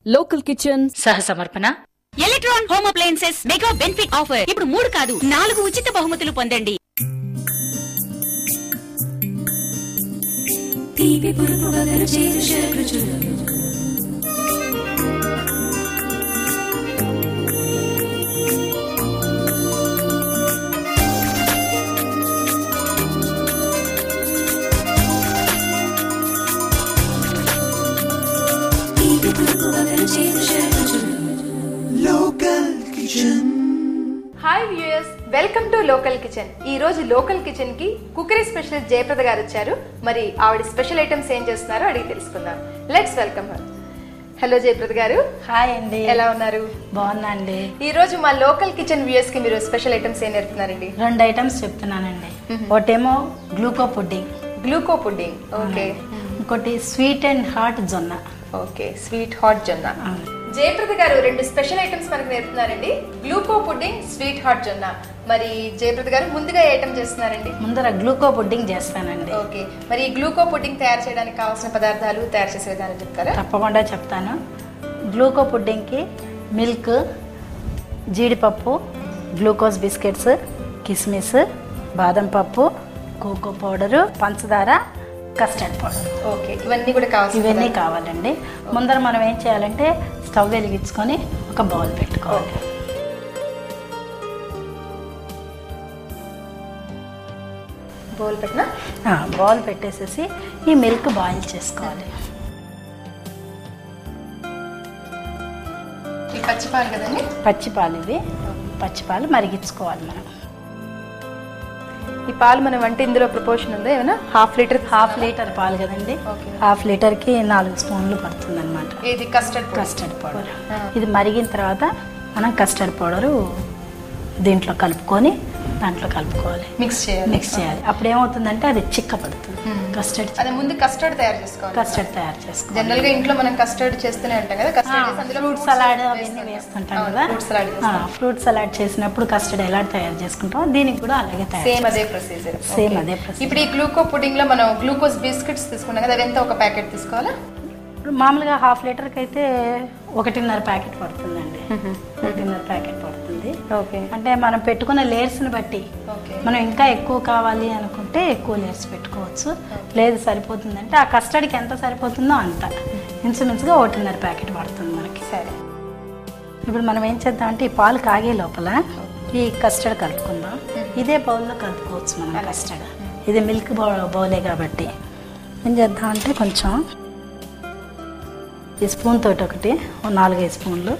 Local kitchen సహ సమర్పణ electron home appliances mega benefit offer ఇప్పుడు మూడు కాదు నాలుగు ఉచిత బహుమతులు పొందండి తీపి పురుపు వగరు చేదు షరకృచులు తీపి పురుపు వగరు చేదు షరకృచులు hi viewers welcome to local kitchen ఈ రోజు లోకల్ కిచెన్ కి కుకరీ స్పెషలిస్ట్ జయప్రద గారు వచ్చారు మరి ఆవిడ స్పెషల్ ఐటమ్స్ ఏం చేస్తున్నారో అడిగి తెలుసుకుందాం let's welcome her hello Jayaprada garu hi అండి ఎలా ఉన్నారు బాగున్నా అండి ఈ రోజు మా లోకల్ కిచెన్ వ్యూయర్స్ కి మీరు స్పెషల్ ఐటమ్స్ ఏం నేర్పుతున్నారండి రెండు ఐటమ్స్ చెప్తున్నానండి ఒకటేమో gluco pudding gluco pudding okay ఇంకోటి స్వీట్ అండ్ హాట్ జొన్న ఓకే స్వీట్ హాట్ జొన్న జయప్రద గారు రెండు స్పెషల్ ఐటమ్స్ మనకు నేర్పుతున్నారండి గ్లూకో పుడ్డింగ్ స్వీట్ హాట్ జొన్న మరి జయప్రద గారు ముందుగా ఏ ఐటమ్ చేస్తున్నారండి ముందర గ్లూకో పుడ్డింగ్ చేస్తానండి ఓకే మరి ఈ గ్లూకో పుడ్డింగ్ తయారు చేయడానికి కావాల్సిన పదార్థాలు తయారు చేసే విధానం చెప్తారా తప్పకుండా చెప్తాను గ్లూకో పుడ్డింగ్కి మిల్క్ జీడిపప్పు గ్లూకోజ్ బిస్కెట్స్ కిస్మిస్ బాదం పప్పు కోకో పౌడరు పంచదార కస్టర్డ్ పౌడర్ ఓకే ఇవన్నీ కూడా కావాల్సిన ఇవన్నీ పదార్థాలు. కావాలండి ముందర మనం ఏం చేయాలంటే స్టవ్ వెలిగించుకొని ఒక బౌల్ పెట్టుకోవాలి బౌల్ పెట్టిన ఆ, బౌల్ పెట్టేసేసి ఈ మిల్క్ బాయిల్ చేసుకోవాలి ఈ పచ్చిపాలు కదండి పచ్చిపాలు ఇవి పచ్చిపాలు మరిగించుకోవాలి మనం ఈ పాలు మనం అంటే ఇందులో ప్రపోర్షన్ ఉందా ఏమైనా హాఫ్ లీటర్ హాఫ్ లీటర్ పాలు కదండి ఓకే. హాఫ్ లీటర్కి నాలుగు స్పూన్లు పడుతుంది అనమాట ఇది కస్టర్డ్ కస్టర్డ్ పౌడర్ ఆ. ఇది మరిగిన తర్వాత మనం కస్టర్డ్ పౌడరు దీంట్లో కలుపుకొని దాంట్లో కలుపుకోవాలి మిక్స్ చేయాలి మిక్స్ చేయాలి అప్పుడు ఏమవుతుందంటే అది చిక్క పడుతుంది కస్టర్డ్ అదే ముందు కస్టర్డ్ తయారు చేసుకోవాలి కస్టర్డ్ తయారు చేసుకోవాలి జనరల్ గా ఇంట్లో మనం కస్టర్డ్ చేస్తూనే ఉంటాం కదా కస్టర్డ్ ఫ్రూట్ సలాడ్ అవన్నీ వేస్తుంటాం కదా ఫ్రూట్ సలాడ్ ఫ్రూట్ సలాడ్ చేసినప్పుడు కస్టర్డ్ ఎలా తయారు చేసుకుంటాం దీనికి కూడా అలాగే తయారు సేమ్ అదే ప్రొసీజర్ Same అదే procedure. ఇప్పుడు ఈ గ్లూకో పుడింగ్ లో మనం గ్లూకోజ్ బిస్కెట్స్ తీసుకున్నాం కదా అవి ఎంత ఒక ప్యాకెట్ తీసుకోవాలా ఇప్పుడు మామూలుగా హాఫ్ లీటర్కి అయితే ఒకటిన్నర ప్యాకెట్ పడుతుందండి ఒకటిన్నర ప్యాకెట్ పడుతుంది ఓకే అంటే మనం పెట్టుకున్న లేయర్స్ని బట్టి ఓకే మనం ఇంకా ఎక్కువ కావాలి అనుకుంటే ఎక్కువ లేయర్స్ పెట్టుకోవచ్చు లేదు సరిపోతుందంటే ఆ కస్టర్డ్కి ఎంత సరిపోతుందో అంత ఇంచుమించుగా ఒకటిన్నర ప్యాకెట్ పడుతుంది మనకి సరే ఇప్పుడు మనం ఏం చేద్దామంటే ఈ పాలు కాగే లోపల ఈ కస్టర్డ్ కలుపుకుందాం ఇదే బౌల్లో కలుపుకోవచ్చు మనం కస్టర్డ్ ఇది మిల్క్ బౌ బౌలే కాబట్టి ఏం చేద్దామంటే కొంచెం ఈ స్పూన్ తోటి ఒకటి ఓ నాలుగైదు స్పూన్లు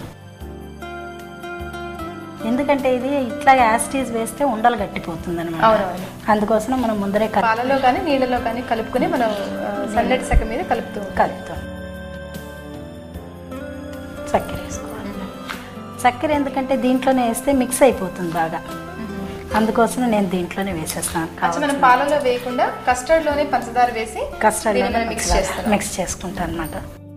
ఎందుకంటే ఇది ఇట్లా యాస్టీస్ వేస్తే ఉండలు గట్టిపోతుంది అనమాట అవునవును. అందుకోసం మనం ముందరే కలుపు పాలలో కానీ నీళ్ళలో కానీ కలుపుకొని మనం ఆ, సన్నటి సగ మీద కలుపుతూ ఉంటాం. కలుపుతాం చక్కెర వేసుకోవాలి చక్కెర ఎందుకంటే దీంట్లోనే వేస్తే మిక్స్ అయిపోతుంది బాగా అందుకోసం నేను దీంట్లోనే వేసేస్తాను అచ్చా మనం పాలలో వేయకుండా కస్టర్డ్ లోనే పంచదార వేసి కస్టర్డ్ దీన్ని మనం మిక్స్ చేస్తాం మిక్స్ చేసుకుంటాను అనమాట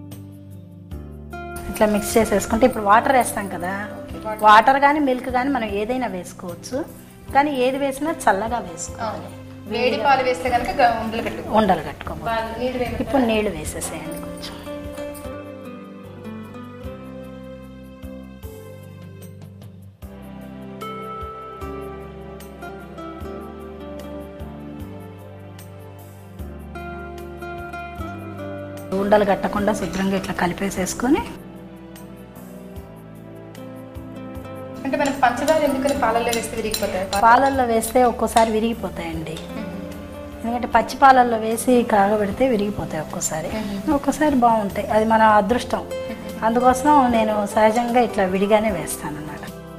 ఇట్లా మిక్స్ చేసేసుకుంటే ఇప్పుడు వాటర్ వేస్తాం కదా వాటర్ కానీ మిల్క్ కానీ మనం ఏదైనా వేసుకోవచ్చు కానీ ఏది వేసినా చల్లగా వేసుకోవాలి వేడి పాలు వేస్తే కనుక గ- ఉండలు కట్టు ఉండలు కట్టుకోవాలి పాలు నీళ్ళు వేయమంటారా? ఇప్పుడు నీళ్లు వేసేసేయండి కొంచెం ఉండలు కట్టకుండా శుభ్రంగా ఇట్లా కలిపేసేసుకొని అంటే మనం పంచదార ఎందుకని పాలల్లో వేస్తే విరిగిపోతాయి పాలు- పాలల్లో వేస్తే ఒక్కోసారి విరిగిపోతాయండి ఎందుకంటే పచ్చి పాలల్లో వేసి కాగబెడితే విరిగిపోతాయి ఒక్కోసారి ఒక్కోసారి బాగుంటాయి అది మన అదృష్టం అందుకోసం నేను సహజంగా ఇట్లా విడిగానే వేస్తాను అన్నమాట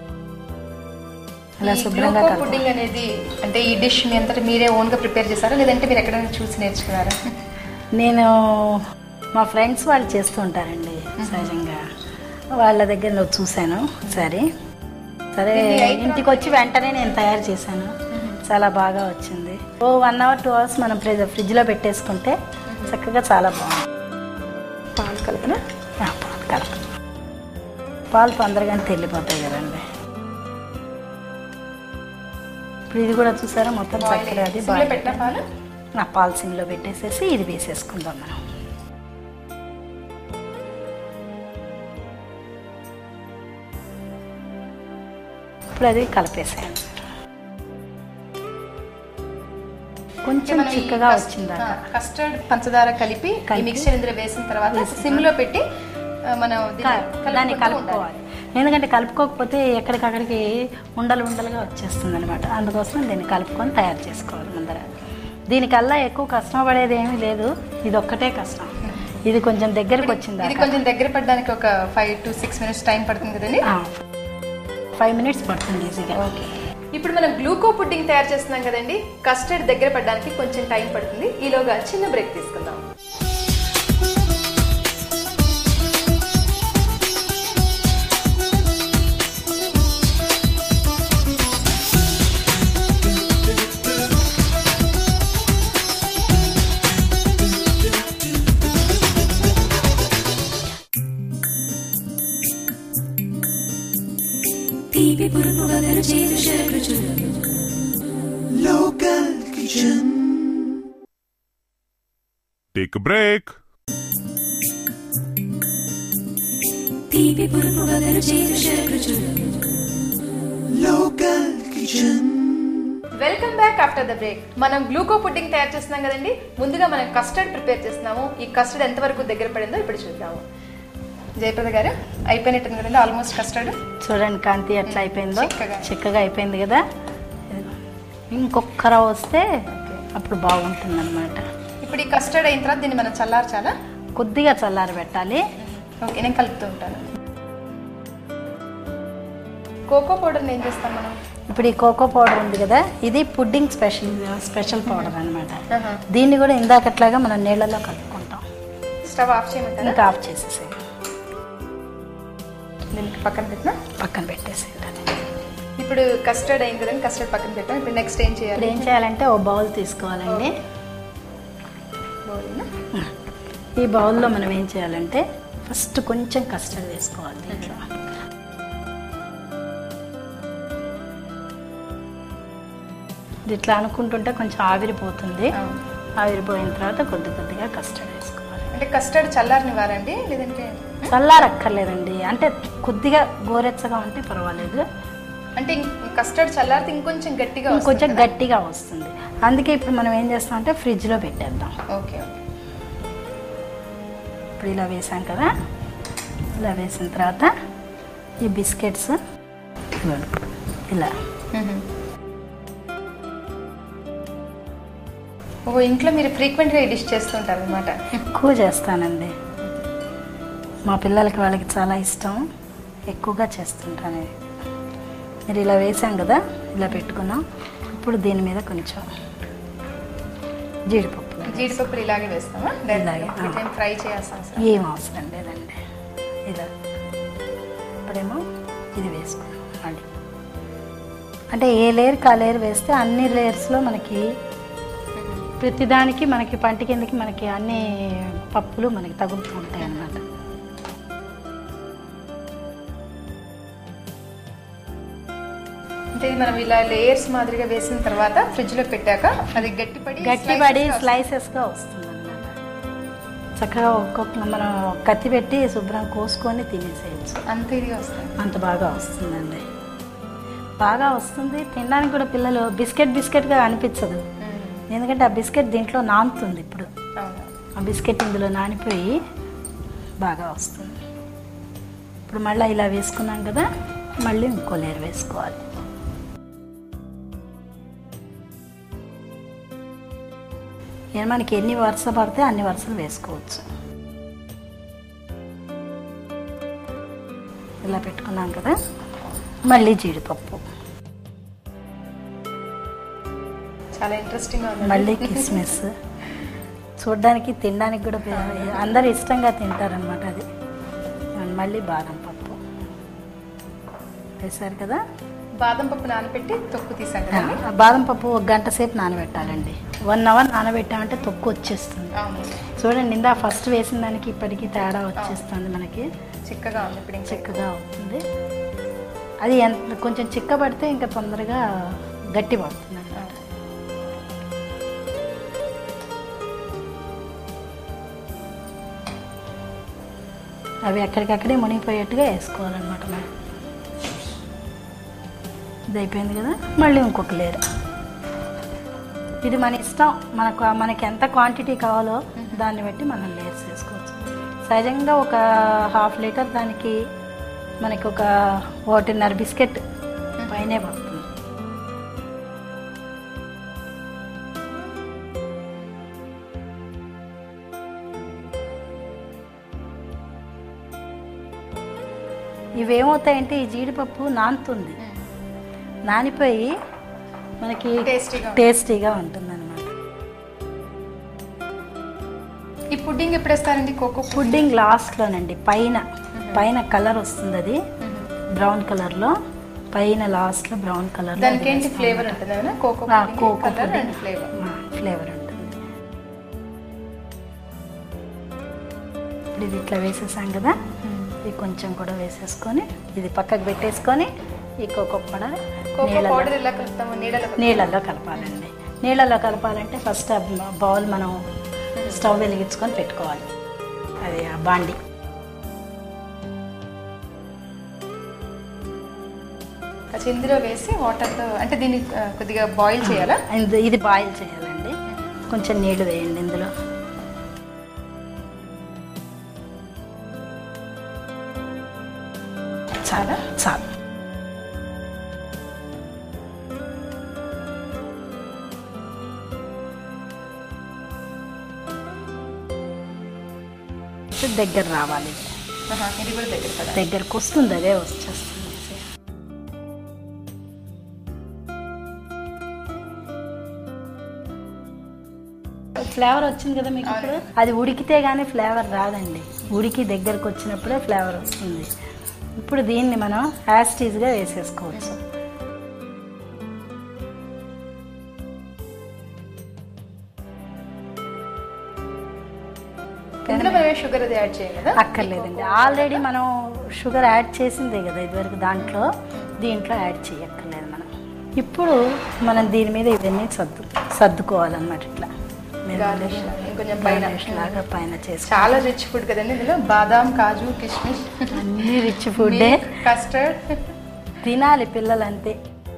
అలా ఈ శుభ్రంగా గ్లూకో కలుపు పుడ్డింగ్ అనేది అంటే ఈ డిష్ మీ అంతటా మీరే ఓన్ గా ప్రిపేర్ చేస్తారా లేదంటే మీరు ఎక్కడైనా చూసి నేర్చుకున్నారా నేను మా ఫ్రెండ్స్ వాళ్ళు చేస్తూ ఉంటారండి సహజంగా వాళ్ళ దగ్గర నేను చూశాను సరే సరే ఇంటికి వచ్చి వెంటనే నేను తయారు చేశాను చాలా బాగా వచ్చింది ఓ వన్ అవర్ టూ అవర్స్ మనం ఫ్రిడ్జ్ ఫ్రిడ్జ్లో పెట్టేసుకుంటే చక్కగా చాలా బాగుంది పాలు కలపన ఆ, పాలు కలప పాలు తొందరగానే తెల్లిపోతాయి కదండి ఇప్పుడు ఇది కూడా చూసారా మొత్తం చక్కెర అది సిమ్లో బాగా పెట్టిన పాలు ఆ పాలు సిమ్లో పెట్టేసేసి ఇది వేసేసుకుందాం మనం ఇప్పుడు అది కలిపేసాను కొంచెం మనం ఈ చిక్కగా కస్- వచ్చిందాక ఆ, కస్టర్డ్ పంచదార కలిపి ఈ కలిపి మిక్స్చర్ ఇందులో వేసిన తర్వాత వేసిన సిమ్ లో పెట్టి ఆ, మనం దీన్ని క- దాన్ని కలుపుకుంటూ కలుపుకోవాలి ఎందుకంటే కలుపుకోకపోతే ఎక్కడికక్కడికి ఉండలు ఉండలుగా వచ్చేస్తుంది అనమాట అందుకోసం దీన్ని కలుపుకొని తయారు చేసుకోవాలి ముందర దీనికల్లా ఎక్కువ కష్టం పడేది ఏమీ లేదు ఇది ఒక్కటే కష్టం ఇది కొంచెం దగ్గరకు వచ్చింది ఇది కొంచెం దగ్గర పడడానికి ఒక five to six minutes time పడుతుంది కదండి ఫైవ్ మినిట్స్ పడుతుంది ఈజీగా ఓకే ఇప్పుడు మనం గ్లూకో పుడ్డింగ్ తయారు చేస్తున్నాం కదండి కస్టర్డ్ దగ్గర పడడానికి కొంచెం టైం పడుతుంది ఈలోగా చిన్న బ్రేక్ తీసుకుందాం తీపి పురుపు వగరు చేదు షడ్రుచులు Local Kitchen. Take a break. తీపి పురుపు వగరు చేదు షడ్రుచులు Local Kitchen. Welcome back after the break మనం గ్లూకో పుడ్డింగ్ తయారు చేస్తున్నాం కదండి ముందుగా మనం కస్టర్డ్ ప్రిపేర్ చేస్తున్నాము ఈ కస్టర్డ్ ఎంతవరకు దగ్గర పడిందో ఇప్పుడు చూద్దాము జయప్రద గారు అయిపోయినట్టుంది కదండి ఆల్మోస్ట్ కస్టర్డ్ చూడండి కాంతి ఎట్లా అయిపోయిందో చిక్కగా. చిక్కగా అయిపోయింది కదా ఇంకొక రవ్వ వస్తే అప్పుడు బాగుంటుంది అనమాట ఇప్పుడు ఈ కస్టర్డ్ అయిన తర్వాత దీన్ని మనం చల్లార్చాలా కొద్దిగా చల్లారి పెట్టాలి ఓకే నేను కలుపుతూ ఉంటాను కోకో పౌడర్ని ఏం చేస్తాం మనం ఇప్పుడు ఈ కోకో పౌడర్ ఉంది కదా ఇది పుడ్డింగ్ స్పెషల్ స్పెషల్ పౌడర్ అనమాట ఆహా. దీన్ని కూడా ఇందాకట్లాగా మనం నీళ్ళలో కలుపుకుంటాం స్టవ్ ఆఫ్ చేయమంటారా ఇంకా ఆఫ్ చేసేసి దీనికి పక్కన పెట్టినా పక్కన పెట్టేసి ఇప్పుడు కస్టర్డ్ అయింది కదండి కస్టర్డ్ పక్కన పెట్టాం ఇప్పుడు నెక్స్ట్ ఏం ఇప్పుడు చేయాలి ఏం చేయాలంటే ఓ బౌల్ తీసుకోవాలండి బౌల్నా? ఈ బౌల్లో మనం ఏం చేయాలంటే ఫస్ట్ కొంచెం కస్టర్డ్ వేసుకోవాలి దీంట్లో ఇది ఇట్లా అనుకుంటుంటే కొంచెం ఆవిరిపోతుంది అవును. ఆవిరిపోయిన తర్వాత కొద్ది కొద్దిగా కస్టర్డ్ వేసుకోవాలి అంటే కస్టర్డ్ చల్లారనివ్వాలండి లేదంటే చల్లారక్కర్లేదండి అంటే కొద్దిగా గోరెచ్చగా ఉంటే పర్వాలేదు అంటే కస్టర్డ్ చల్లారితే ఇంకొంచెం గట్టిగా కొంచెం వస్తుంది గట్టిగా వస్తుంది అందుకే ఇప్పుడు మనం ఏం చేస్తామంటే ఫ్రిడ్జ్లో పెట్టేద్దాం కదా? ఓకే ఓకే ఇప్పుడు ఇలా వేసాం కదా ఇలా వేసిన తర్వాత ఈ బిస్కెట్స్ ఇవ్వండి. ఇలా ఓ ఇంట్లో మీరు ఫ్రీక్వెంట్గా ఈ డిష్ చేస్తుంటారు అనమాట ఎక్కువ చేస్తానండి మా పిల్లలకి వాళ్ళకి చాలా ఇష్టం ఎక్కువగా చేస్తుంటాను ఇది. మీరు ఇలా వేసాం కదా ఇలా పెట్టుకున్నాం ఇప్పుడు దీని మీద కొంచెం జీడిపప్పు జీడిపప్పులు ఇలాగే వేస్తామా ఇలాగే, ఆ. డైరెక్ట్ ఫ్రై చేయాల్సిన అవసరం ఏం అవసరం లేదండి ఇలా ఇప్పుడేమో ఇది వేసుకున్నాం మళ్ళీ అంటే ఏ లేయర్కి ఆ లేయర్ వేస్తే అన్ని లేయర్స్లో మనకి ప్రతిదానికి మనకి పంట కిందకి మనకి అన్ని పప్పులు మనకి తగులుతూ ఉంటాయి అన్నమాట అంటే ఇది మనం ఇలా లేయర్స్ మాదిరిగా వేసిన తర్వాత ఫ్రిడ్జ్ లో పెట్టాక అది గట్టిపడి గట్టిపడి slices గా స్లైసెస్గా వస్తుంది అన్నమాట చక్కగా ఒక్కొక్క మనం కత్తి పెట్టి శుభ్రం కోసుకొని తినేసేయచ్చు వస్తుంది. అంత ఇదిగా వస్తుంది అంత బాగా వస్తుందండి బాగా వస్తుంది తినడానికి కూడా పిల్లలు బిస్కెట్ బిస్కెట్గా అనిపించదు ఎందుకంటే ఆ బిస్కెట్ దీంట్లో నానుతుంది ఇప్పుడు అవును ఆ బిస్కెట్ ఇందులో నానిపోయి బాగా వస్తుంది ఇప్పుడు మళ్ళీ ఇలా వేసుకున్నాం కదా మళ్ళీ ఇంకో లేరు వేసుకోవాలి ఏ మనకి ఎన్ని వరుస పడితే అన్ని వరుసలు వేసుకోవచ్చు ఇలా పెట్టుకున్నాం కదా మళ్ళీ జీడిపప్పు చాలా ఇంట్రెస్టింగ్ గా ఉంది మళ్ళీ కిస్మిస్ చూడడానికి తినడానికి కూడా పే- అందరు ఇష్టంగా తింటారనమాట అది మళ్ళీ బాదం పప్పు వేశారు కదా బాదం పప్పు నానబెట్టి తొక్కు తీసాం కదండి ఆ బాదం పప్పు ఒక గంట సేపు నానబెట్టాలండి వన్ అవర్ నానబెట్టామంటే తొక్కు వచ్చేస్తుంది అవును చూడండి ఇందా ఫస్ట్ వేసిన దానికి ఇప్పటికి తేడా వచ్చేస్తుంది మనకి చిక్కగా ఉంది ఇప్పుడు ఇంకా చిక్కగా అవుతుంది అది ఎంత కొంచెం చిక్కబడితే ఇంకా తొందరగా గట్టి పడుతుంది అన్నమాట అవి ఎక్కడికక్కడే మునిగిపోయేట్టుగా వేసుకోవాలన్నమాట మనం ఇది అయిపోయింది కదా మళ్ళీ ఇంకొక లేయర్ ఇది మన ఇష్టం మనకు మనకి ఎంత క్వాంటిటీ కావాలో దాన్ని బట్టి మనం లేయర్స్ వేసుకోవచ్చు సహజంగా ఒక హాఫ్ లీటర్ దానికి మనకి ఒక ఒకటిన్నర బిస్కెట్ పైనే పడుతుంది ఇవేమవుతాయంటే ఈ జీడిపప్పు నానుతుంది నానిపోయి మనకి టేస్టీగా టేస్టీగా ఉంటుంది అనమాట ఈ పుడ్డింగ్ ఎప్పుడు వేస్తారండి కోకో పుడ్డింగ్ లాస్ట్లోనండి పైన పైన కలర్ వస్తుంది అది బ్రౌన్ కలర్లో పైన లాస్ట్లో బ్రౌన్ కలర్ దానికి ఏంటి ఫ్లేవర్ ఉంటుంది కదా cocoa cocoa colour and flavour flavour ఉంటుంది ఇప్పుడు ఇది ఇట్లా వేసేసాం కదా ఇది కొంచెం కూడా వేసేసుకొని ఇది పక్కకు పెట్టేసుకొని ఈ కోకో కూడా కోకో నీళ్ళలో పౌడర్ ఎలా కలుపుతాము నీళ్ళలో కలుపుతాము. నీళ్ళల్లో కలపాలండి నీళ్ళల్లో కలపాలంటే ఫస్ట్ ఆ బౌల్ మనం స్టవ్ వెలిగించుకొని పెట్టుకోవాలి అది ఆ బాండి అది ఇందులో వేసి వాటర్తో అంటే దీన్ని ఆ, కొద్దిగా బాయిల్ చేయాలా ఇది ఇది బాయిల్ చేయాలండి కొంచెం నీళ్ళు వేయండి ఇందులో చాలా చాలు దగ్గర రావాలి ఇది. ఆహా, ఇది కూడా దగ్గర కదా దగ్గరకు వస్తుంది అదే వచ్చేస్తుంది ఫ్లేవర్ వచ్చింది కదా మీకు ఇప్పుడు అది ఉడికితే గానీ ఫ్లేవర్ రాదండి ఉడికి దగ్గరకు వచ్చినప్పుడే ఫ్లేవర్ వస్తుంది ఇప్పుడు దీన్ని మనం యాస్టీజ్గా వేసేసుకోవచ్చు ఇందులో మనం షుగర్ అది యాడ్ చేయాలి కదా అక్కర్లేదండి ఆల్రెడీ మనం షుగర్ యాడ్ చేసిందే కదా ఇదివరకు దాంట్లో దీంట్లో యాడ్ చేయక్కర్లేదు మనం ఇప్పుడు మనం దీని మీద ఇవన్నీ సర్దు సర్దుకోవాలన్నమాట ఇట్లా Garnish లాగా, ఇంకొంచెం పైన. Garnish లాగా పైన చేసి చాలా రిచ్ ఫుడ్ కదండి ఇందులో బాదాం కాజు కిస్మిస్ అన్ని రిచ్ ఫుడ్డే కస్టర్డ్ తినాలి పిల్లలు అంతే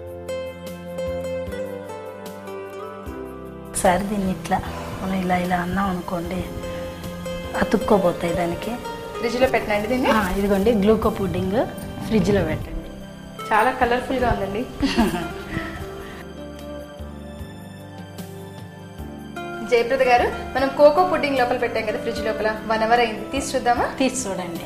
ఒకసారి దీన్ని ఇట్లా మనం ఇలా ఇలా అన్నాం అనుకోండి అతుక్కోపోతాయి దానికి ఫ్రిడ్జ్ లో పెట్టినండి దీన్ని ఆ, ఇదిగోండి గ్లూకో పుడ్డింగ్ ఫ్రిడ్జ్లో పెట్టండి చాలా కలర్ఫుల్ గా ఉందండి జయప్రద గారు మనం కోకో పుడ్డింగ్ లోపల పెట్టాం కదా ఫ్రిడ్జ్ లోపల వన్ అవర్ అయింది తీసి చూద్దామా తీసి చూడండి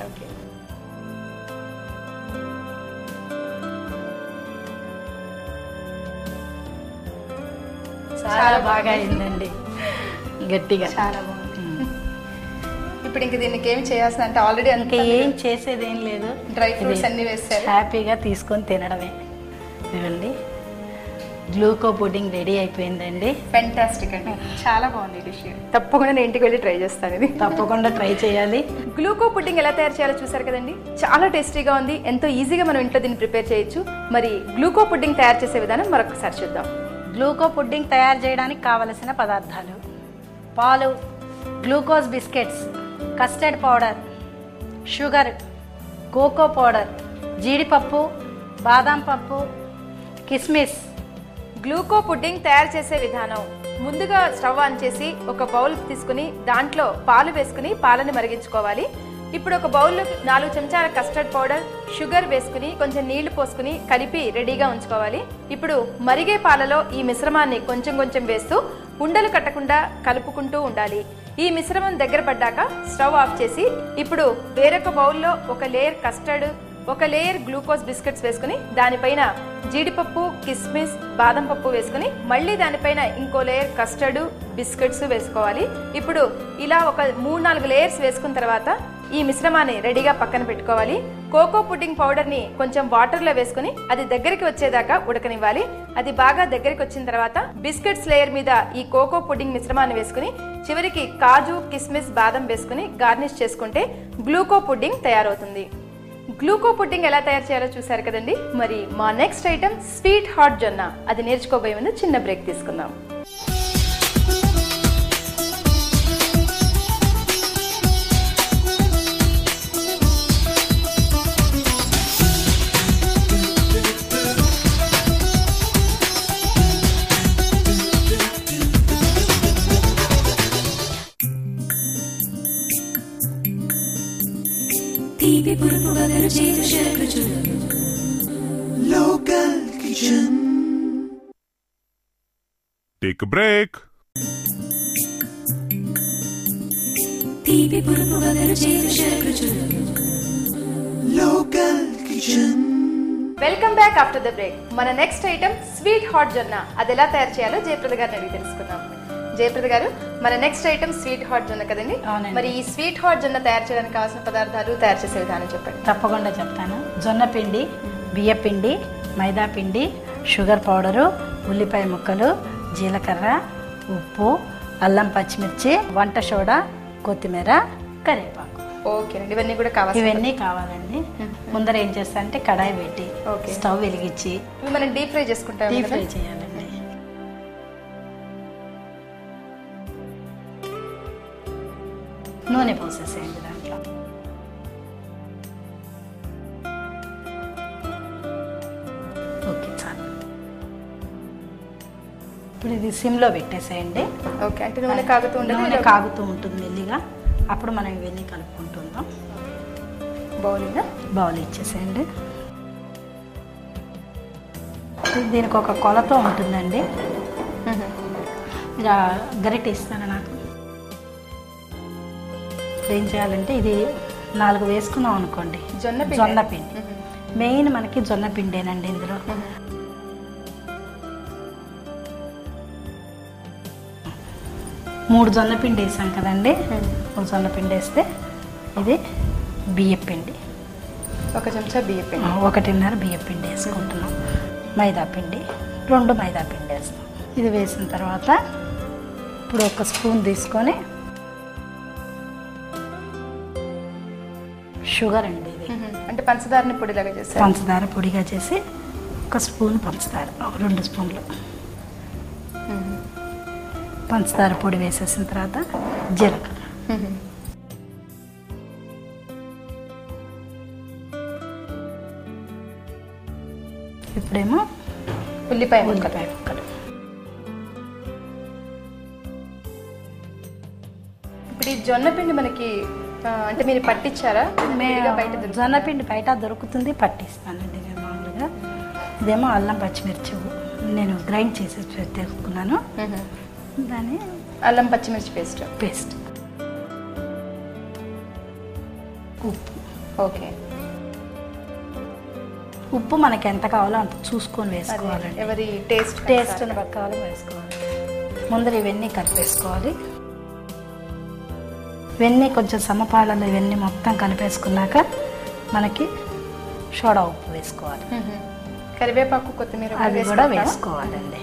చాలా బాగా అయిందండి గట్టిగా చాలా బాగుంది ఇప్పుడు ఇంక దీనికి ఏమి చేయాల్సిన అంటే ఆల్రెడీ ఇంకా అంత ఏం చేసేది ఏం లేదు డ్రై ఫ్రూట్స్ ఇది అన్ని వేస్తారు హ్యాపీగా తీసుకొని తినడమే ఇవ్వండి గ్లూకో పుడ్డింగ్ రెడీ అయిపోయిందండి ఫెంటాస్టిక్ అండి చాలా బాగుంది డిష్ తప్పకుండా నేను ఇంటికి వెళ్ళి ట్రై చేస్తాను ఇది తప్పకుండా ట్రై చేయాలి గ్లూకో పుడ్డింగ్ ఎలా తయారు చేయాలో చూసారు కదండి చాలా టేస్టీగా ఉంది ఎంతో ఈజీగా మనం ఇంట్లో దీన్ని ప్రిపేర్ చేయొచ్చు మరి గ్లూకో పుడ్డింగ్ తయారు చేసే విధానం మరొకసారి చూద్దాం గ్లూకో పుడ్డింగ్ తయారు చేయడానికి కావలసిన పదార్థాలు పాలు glucose biscuits custard powder sugar cocoa powder జీడిపప్పు బాదాం పప్పు కిస్మిస్ గ్లూకో పుడ్డింగ్ తయారు చేసే విధానం ముందుగా స్టవ్ ఆన్ చేసి ఒక బౌల్ తీసుకుని దాంట్లో పాలు వేసుకుని పాలని మరిగించుకోవాలి ఇప్పుడు ఒక బౌల్లో నాలుగు చెంచాల కస్టర్డ్ పౌడర్ షుగర్ వేసుకుని కొంచెం నీళ్లు పోసుకుని కలిపి రెడీగా ఉంచుకోవాలి ఇప్పుడు మరిగే పాలలో ఈ మిశ్రమాన్ని కొంచెం కొంచెం వేస్తూ ఉండలు కట్టకుండా కలుపుకుంటూ ఉండాలి ఈ మిశ్రమం దగ్గర పడ్డాక స్టవ్ ఆఫ్ చేసి ఇప్పుడు వేరొక బౌల్లో ఒక లేయర్ కస్టర్డ్ ఒక లేయర్ గ్లూకోజ్ బిస్కెట్స్ వేసుకుని దానిపైన జీడిపప్పు కిస్మిస్ బాదం పప్పు వేసుకుని మళ్ళీ దానిపైన ఇంకో లేయర్ కస్టర్డ్ బిస్కెట్స్ వేసుకోవాలి ఇప్పుడు ఇలా ఒక మూడు నాలుగు లేయర్స్ వేసుకున్న తర్వాత ఈ మిశ్రమాన్ని రెడీగా పక్కన పెట్టుకోవాలి కోకో పుడ్డింగ్ పౌడర్ ని కొంచెం వాటర్ లో వేసుకుని అది దగ్గరికి వచ్చేదాకా ఉడకనివ్వాలి అది బాగా దగ్గరికి వచ్చిన తర్వాత బిస్కెట్స్ లేయర్ మీద ఈ కోకో పుడ్డింగ్ మిశ్రమాన్ని వేసుకుని చివరికి కాజు కిస్మిస్ బాదం వేసుకుని గార్నిష్ చేసుకుంటే గ్లూకో పుడ్డింగ్ తయారవుతుంది గ్లూకో పుడ్డింగ్ ఎలా తయారు చేయాలో చూసారు కదండి మరి మా నెక్స్ట్ ఐటమ్ స్వీట్ హాట్ జొన్న అది నేర్చుకోబోయే ముందు చిన్న బ్రేక్ తీసుకుందాం తీపి పురుపు వగరు చేదు షడ్రుచులు Local Kitchen. Take a break. తీపి పురుపు వగరు చేదు షడ్రుచులు Local Kitchen. Welcome back after the break మన నెక్స్ట్ ఐటమ్ స్వీట్ హాట్ జొన్న అది ఎలా తయారు చేయాలో జయప్రద గారిని అడిగి తెలుసుకుందాం జయప్రద గారు మన నెక్స్ట్ ఐటమ్ స్వీట్ హాట్ జొన్న కదండి అవునండి. మరి ఈ స్వీట్ హాట్ జొన్న తయారు చేయడానికి కావాల్సిన పదార్థాలు తయారు చేసే విధానం చెప్పండి తప్పకుండా చెప్తాను జొన్న పిండి బియ్య పిండి మైదా పిండి షుగర్ పౌడరు ఉల్లిపాయ ముక్కలు జీలకర్ర ఉప్పు అల్లం పచ్చిమిర్చి వంట సోడా కొత్తిమీర కరివేపాకు ఓకేనండి ఇవన్నీ కూడా కావాలి ఇవన్నీ కావాలండి ముందర ఏం చేస్తా అంటే కడాయి పెట్టి ఓకే. స్టవ్ వెలిగించి ఇవి మనం డీప్ ఫ్రై చేసుకుంటాం డీప్ కదా? ఫ్రై చేయాలండి నూనె పోసేసేయండి దాంట్లో ఓకే చాలు ఇప్పుడు ఇది సిమ్లో పెట్టేసేయండి ఓకే అంటే నూనె కాగుతూ ఉండదు నూనె కాగుతూ ఉంటుంది మెల్లిగా అప్పుడు మనం ఇవన్నీ కలుపుకుంటుందాం బౌలింగ్ బౌల్ ఇచ్చేసేయండి దీనికి ఒక కొలత ఉంటుందండి ఇలా గరిట ఇస్తాను నాకు ఇప్పుడు ఏం చేయాలంటే ఇది నాలుగు వేసుకున్నాం అనుకోండి జొన్న పిండి. జొన్న పిండి మెయిన్ మనకి జొన్న పిండేనండి ఇందులో మూడు జొన్న పిండి వేసాం కదండి మూడు జొన్న పిండి వేస్తే ఇది బియ్య పిండి ఒక చెంచా బియ్య పిండి ఒకటిన్నర బియ్య పిండి వేసుకుంటున్నాం మైదా పిండి రెండు మైదా పిండి వేస్తాం ఇది వేసిన తర్వాత ఇప్పుడు ఒక స్పూన్ తీసుకొని షుగర్ అండి ఇది మ్మ్. అంటే పంచదారని పొడిలాగా చేస్తారు పంచదార పొడిగా చేసి ఒక స్పూన్ పంచదార ఒక రెండు స్పూన్లు పంచదార పొడి వేసేసిన తర్వాత జీలకర్ర ఇప్పుడేమో ఉల్లిపాయ ముక్కలు ఉల్లిపాయ ముక్కలు ఇప్పుడు ఈ జొన్న పిండి మనకి ఆ, అంటే మీరు పట్టించారా విడిగా బయట దొరుకుతుందా? జొన్న పిండి బయట దొరుకుతుంది పట్టిస్తానండి నేను మామూలుగా ఇదేమో అల్లం పచ్చిమిర్చి నేను గ్రైండ్ చేసి తీసుకున్నాను మ్మ్. దాన్ని అల్లం పచ్చిమిర్చి పేస్ట్ పేస్ట్ ఉప్పు ఓకే ఉప్పు మనకి ఎంత కావాలో అంత చూసుకొని అదే వేసుకోవాలండి ఎవరి టేస్ట్ టేస్ట్ని ప్రకారం వేసుకోవాలి ముందర ఇవన్నీ కలిపేసుకోవాలి ఇవన్నీ కొంచెం సమపాలలో ఇవన్నీ మొత్తం కలిపేసుకున్నాక మనకి సోడా ఉప్పు వేసుకోవాలి కరివేపాకు కొత్తిమీర అవి కూడా వేసుకుంటారా? వేసుకోవాలండి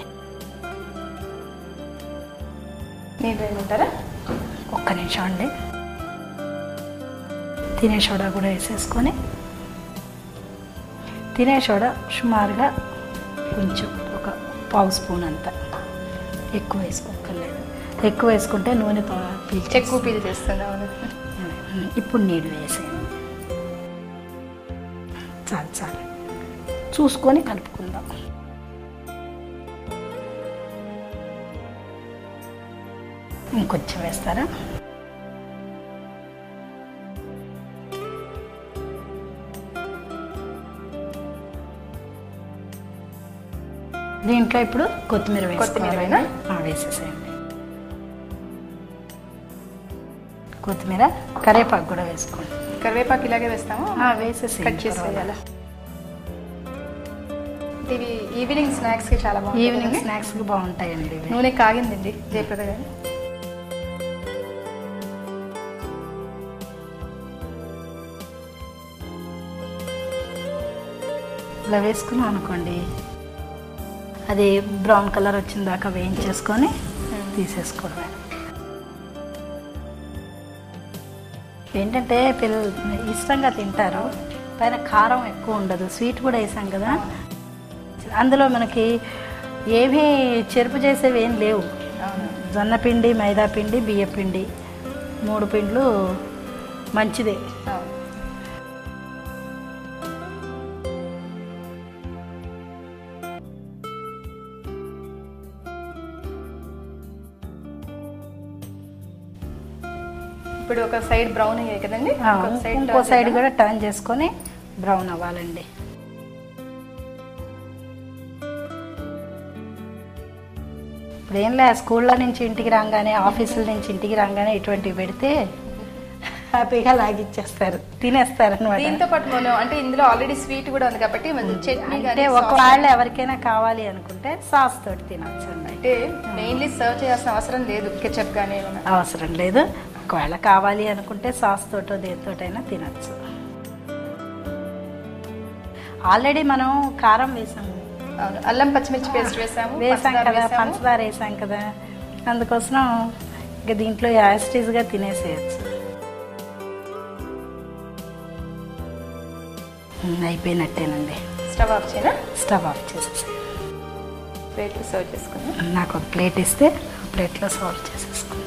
నీళ్ళు వేయమంటారా ఒక్క నిమిషం అండి తినే సోడా కూడా వేసేసుకొని తినే సోడా సుమారుగా కొంచెం ఒక పావు స్పూన్ అంత ఎక్కువ వేసుకోక్కర్లేదు ఎక్కువ వేసుకుంటే నూనె తో- పీల్చేస్తుంది. ఎక్కువ పీల్ చేస్తుంది అవును ఇప్పుడు నీళ్ళు వేసేయండి చాలు చాలు చూసుకొని కలుపుకుందాం ఇంకొంచెం వేస్తారా దీంట్లో ఇప్పుడు కొత్తిమీర కొత్తిమీర వేసుకోవాలి వేనా? ఆ, వేసేసేయండి కొత్తిమీర కరివేపాకు కూడా వేసుకోండి కరివేపాకు ఇలాగే వేస్తాము ఆ, వేసేసేయండి, కట్ చేసి పర్వాలేదు. వేయాలా ఇవి ఈవినింగ్ స్నాక్స్ కి చాలా బాగుంటుంది ఈవినింగ్ కదండి? స్నాక్స్కి బాగుంటాయండి ఇవి నూనె కాగిందండి జయప్రద గారు ఇలా వేసుకున్నాం అనుకోండి అది బ్రౌన్ కలర్ వచ్చిన దాకా వేయించేసుకొని తీసేసుకోవడమే ఏంటంటే పిల్లలు ఇష్టంగా తింటారు పైన కారం ఎక్కువ ఉండదు స్వీట్ కూడా వేసాం కదా అందులో మనకి ఏమీ చెరుపు చేసేవి ఏం లేవు జొన్న పిండి మైదా పిండి బియ్య పిండి మూడు పిండ్లు మంచిదే అవును. ఇప్పుడు ఒక సైడ్ బ్రౌన్ అయ్యాయి కదండి ఆ, ఇంకొక side ఇంకో turn సైడ్ చేద్దామా? కూడా టర్న్ చేసుకొని బ్రౌన్ అవ్వాలండి ఇప్పుడు ఏం లే స్కూల్లో నుంచి ఇంటికి రాగానే ఆఫీసుల నుంచి ఇంటికి రాగానే ఇటువంటివి పెడితే హ్యాపీగా లాగిచ్చేస్తారు తినేస్తారు అనమాట దీంతో పాటు మనం అంటే ఇందులో ఆల్రెడీ స్వీట్ కూడా ఉంది కాబట్టి మనం చట్నీ అంటే కానీ ఒకవేళ ఎవరికైనా కావాలి అనుకుంటే సాస్ తోటి తినచ్చు అండి అంటే మెయిన్లీ సర్వ్ చేయాల్సిన అవసరం లేదు కెచప్ కానీ ఏమైనా అవసరం లేదు ఒకవేళ కావాలి అనుకుంటే సాస్ తోటో దేనితోటైనా తినచ్చు ఆల్రెడీ మనం కారం వేసాము అవును అల్లం పచ్చిమిర్చి పేస్ట్ వేసాము వేసాం పంచదార కదా వేసాము. పంచదార వేసాం కదా అందుకోసం ఇక దీంట్లో యాస్టీస్గా తినేసేయచ్చు ఉమ్, అయిపోయినట్టేనండి స్టవ్ ఆఫ్ చేయనా స్టవ్ ఆఫ్ చేసేసి ప్లేట్ సర్వ్ చేసుకుందాం నాకు ఒక ప్లేట్ ఇస్తే ప్లేట్లో సర్వ్ చేసేసుకున్నాం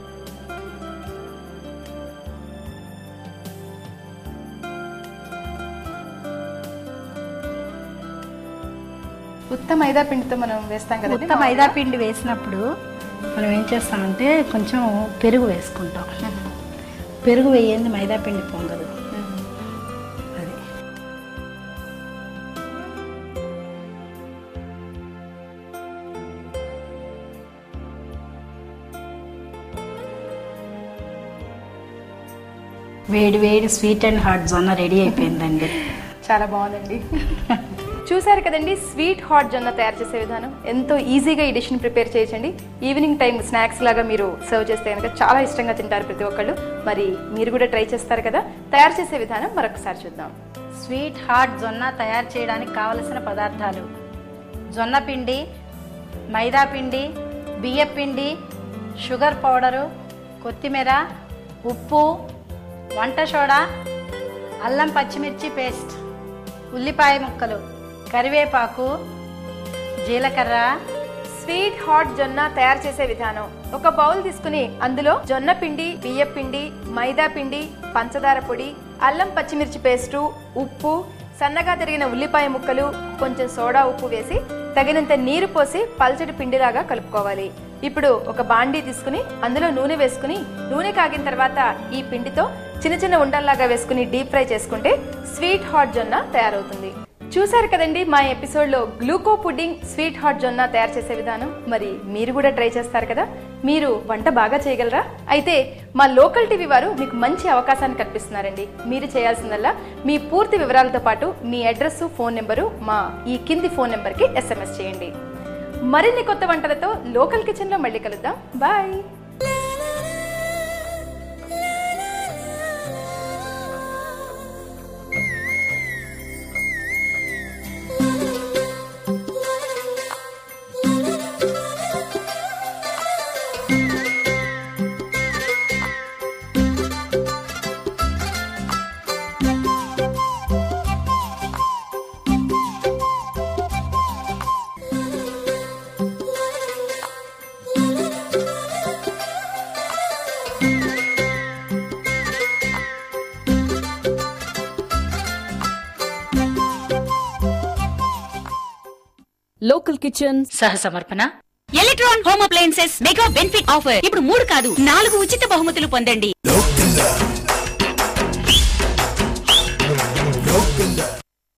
ఉత్త మైదా పిండితో మనం వేస్తాం కదా ఉత్త మైదా పిండి వేసినప్పుడు మనం ఏం చేస్తామంటే కొంచెం పెరుగు వేసుకుంటాం పెరుగు వేయండి మైదా పిండి పొంగదు అది వేడి వేడి స్వీట్ అండ్ హాట్ జొన్న రెడీ అయిపోయిందండి చాలా బాగుందండి చూసారు కదండి స్వీట్ హాట్ జొన్న తయారు చేసే విధానం ఎంతో ఈజీగా ఈ డిష్ని ప్రిపేర్ చేయొచ్చండి ఈవినింగ్ టైం స్నాక్స్ లాగా మీరు సర్వ్ చేస్తే కనుక చాలా ఇష్టంగా తింటారు ప్రతి ఒక్కళ్ళు మరి మీరు కూడా ట్రై చేస్తారు కదా తయారు చేసే విధానం మరొకసారి చూద్దాం స్వీట్ హాట్ జొన్న తయారు చేయడానికి కావలసిన పదార్థాలు జొన్న పిండి మైదా పిండి బియ్య పిండి షుగర్ పౌడరు కొత్తిమీర ఉప్పు వంట సోడా అల్లం పచ్చిమిర్చి పేస్ట్ ఉల్లిపాయ ముక్కలు కరివేపాకు జీలకర్ర స్వీట్ హాట్ జొన్న తయారు చేసే విధానం ఒక బౌల్ తీసుకుని అందులో జొన్న పిండి బియ్య పిండి మైదా పిండి పంచదార పొడి అల్లం పచ్చిమిర్చి పేస్టు ఉప్పు సన్నగా తరిగిన ఉల్లిపాయ ముక్కలు కొంచెం సోడా ఉప్పు వేసి తగినంత నీరు పోసి పల్చటి పిండిలాగా కలుపుకోవాలి ఇప్పుడు ఒక బాండీ తీసుకుని అందులో నూనె వేసుకుని నూనె కాగిన తర్వాత ఈ పిండితో చిన్న చిన్న ఉండల్లాగా వేసుకుని డీప్ ఫ్రై చేసుకుంటే స్వీట్ హాట్ జొన్న తయారవుతుంది చూసారు కదండి మా ఎపిసోడ్ లో గ్లూకో పుడ్డింగ్ స్వీట్ హాట్ జొన్న తయారు చేసే విధానం మరి మీరు కూడా ట్రై చేస్తారు కదా మీరు వంట బాగా చేయగలరా అయితే మా లోకల్ టీవీ వారు మీకు మంచి అవకాశాన్ని కల్పిస్తున్నారండి మీరు చేయాల్సిందల్లా మీ పూర్తి వివరాలతో పాటు మీ అడ్రస్ ఫోన్ నెంబరు మా ఈ కింది ఫోన్ నెంబర్కి ఎస్ఎంఎస్ చేయండి మరిన్ని కొత్త వంటలతో లోకల్ కిచెన్ లో మళ్ళీ కలుద్దాం బాయ్ లోకల్ కిచెన్ సహ సమర్పణ electron home appliances mega benefit offer ఇప్పుడు మూడు కాదు నాలుగు ఉచిత బహుమతులు పొందండి